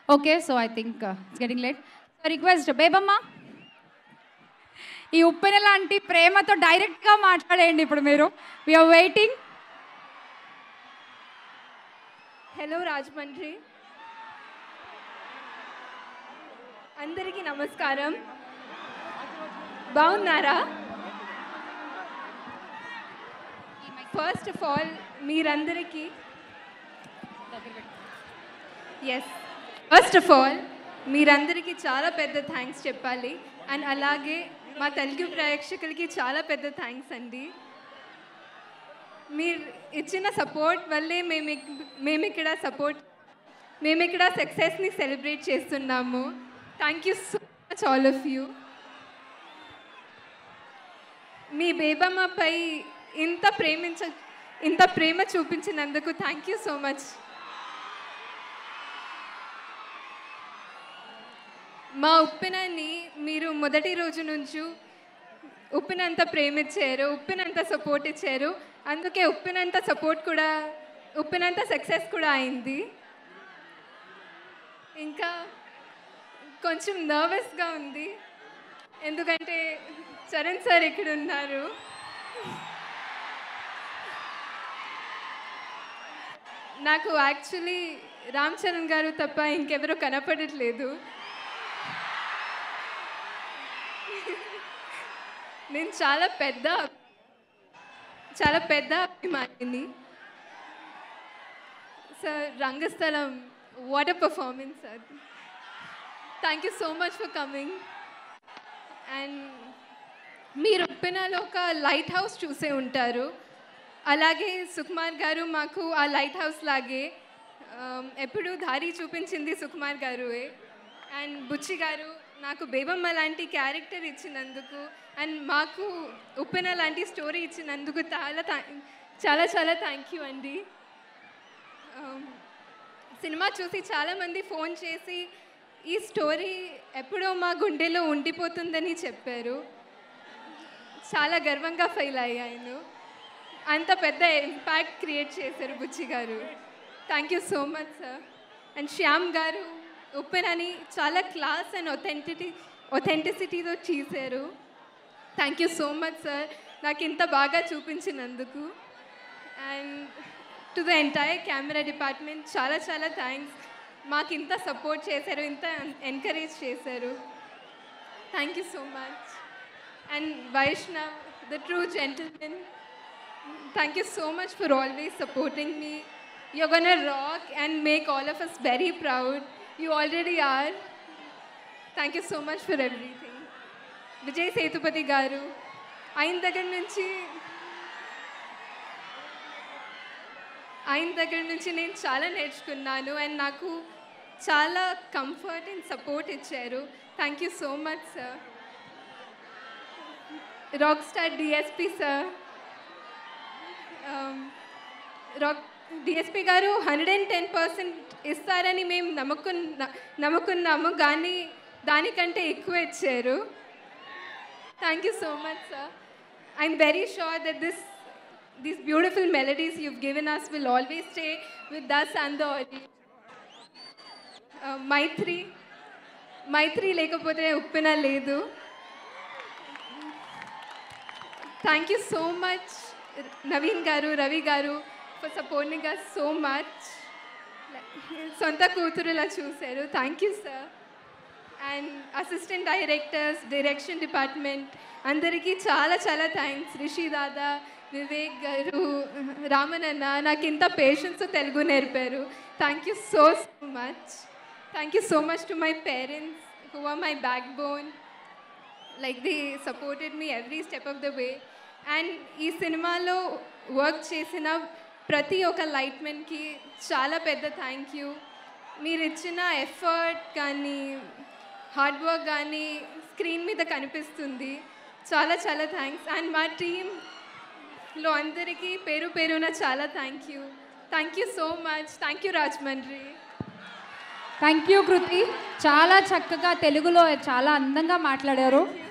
Okay so I think it's getting late request Bebamma ఈ ఉప్పెన లాంటి ప్రేమతో డైరెక్ట్గా మాట్లాడేయండి ఇప్పుడు మీరు వీఆర్ వెయిటింగ్ హలో రాజమండ్రి అందరికీ నమస్కారం బాగున్నారా ఫస్ట్ ఆఫ్ ఆల్ మీరందరికీ ఎస్ ఫస్ట్ ఆఫ్ ఆల్ మీరందరికీ చాలా పెద్ద థ్యాంక్స్ చెప్పాలి అండ్ అలాగే మా తెలుగు ప్రేక్షకులకి చాలా పెద్ద థ్యాంక్స్ అండి మీరు ఇచ్చిన సపోర్ట్ వల్లే మేము ఇక్- మేము ఇక్కడ సపోర్ట్ మేము ఇక్కడ సక్సెస్ని సెలబ్రేట్ చేస్తున్నాము thank you so much all of you మీ బేబమ్మపై ఇంత ప్రేమించ ఇంత ప్రేమ చూపించినందుకు థ్యాంక్ యూ సో మచ్ మా ఉప్పినాన్ని మీరు మొదటి రోజు నుంచి ఉప్పినంత ప్రేమించారు ఉప్పినంత సపోర్ట్ ఇచ్చారు అందుకే ఉప్పినంత సపోర్ట్ కూడా ఉప్పినంత సక్సెస్ కూడా అయింది ఇంకా కొంచెం నర్వస్గా ఉంది ఎందుకంటే చరణ్ సార్ ఇక్కడ ఉన్నారు నాకు యాక్చువల్లీ రామ్ చరణ్ గారు తప్ప ఇంకెవరూ కనపడట్లేదు నేను చాలా పెద్ద చాలా పెద్ద అభిమానిని sir Rangasthalam what a performance sir thank you so much for coming and మీరు ఉప్పెనలో ఒక లైట్ హౌస్ చూసే ఉంటారు అలాగే సుకుమార్ గారు మాకు ఆ లైట్ హౌస్ లాగే um, ఎప్పుడు దారి చూపించింది సుకుమార్ గారువే అండ్ బుచ్చి గారు నాకు బేబమ్మ లాంటి క్యారెక్టర్ ఇచ్చినందుకు అండ్ మాకు ఉప్పెన లాంటి స్టోరీ ఇచ్చినందుకు చాలా థా- చాలా చాలా థ్యాంక్ యూ అండి Um, సినిమా చూసి చాలామంది ఫోన్ చేసి ఈ స్టోరీ ఎప్పుడో మా గుండెలో ఉండిపోతుందని చెప్పారు చాలా గర్వంగా ఫీల్ అయ్యాను అంత పెద్ద ఇంపాక్ట్ క్రియేట్ చేశారు బుచ్చి గారు thank you so much sir and Shyam గారు ఉప్పెనని చాలా క్లాస్ అండ్ ఒథెంటిటీ ఒథెంటిసిటీతో చేశారు thank you so much sir నాకు ఇంత బాగా చూపించినందుకు and to the entire camera department చాలా చాలా థ్యాంక్స్ మాకు ఇంత సపోర్ట్ చేశారు ఇంత ఎంకరేజ్ చేశారు thank you so much and Vaishnav the true gentleman thank you so much for always supporting me you gonna rock and make all of us very proud you already are thank you so much for everything Vijay Sethupathi గారు ఆయన దగ్గర నుంచి ఆయన దగ్గర నుంచి నేను చాలా నేర్చుకున్నాను అండ్ నాకు చాలా కంఫర్ట్ అండ్ సపోర్ట్ ఇచ్చారు thank you so much sir rock star DSP sir rock DSP గారు హండ్రెడ్ అండ్ టెన్ పర్సెంట్ ఇస్తారని మేము నమ్ముకున్న నమ్ముకున్నాము కానీ దానికంటే ఎక్కువ ఇచ్చారు thank you so much sir I'm very sure that this these beautiful melodies you've given us will always stay with us and the audience. Uh, Mythri Mythri లేకపోతే ఉప్పిన లేదు thank you so much Naveen గారు రవి గారు for supporting us so much సొంత కూతురులా చూశారు thank you sir and assistant directors direction department అందరికీ చాలా చాలా థ్యాంక్స్ రిషి దాదా వివేక్ గారు రామనన్న నాకు ఇంత పేషెన్స్ తెలుగు నేర్పారు thank you so so much thank you so much to my parents who are my backbone like the supported me every step of the way and ఈ సినిమాలో work చేసిన ప్రతి ఒక్క లైట్మెన్కి చాలా పెద్ద థ్యాంక్ యూ మీరు ఇచ్చిన ఎఫర్ట్ కానీ హార్డ్ వర్క్ కానీ స్క్రీన్ మీద కనిపిస్తుంది చాలా చాలా థ్యాంక్స్ అండ్ మా టీంలో అందరికీ పేరు పేరున చాలా thank you thank you so much thank you Rajahmundry thank you Krithi చాలా చక్కగా తెలుగులో చాలా అందంగా మాట్లాడారు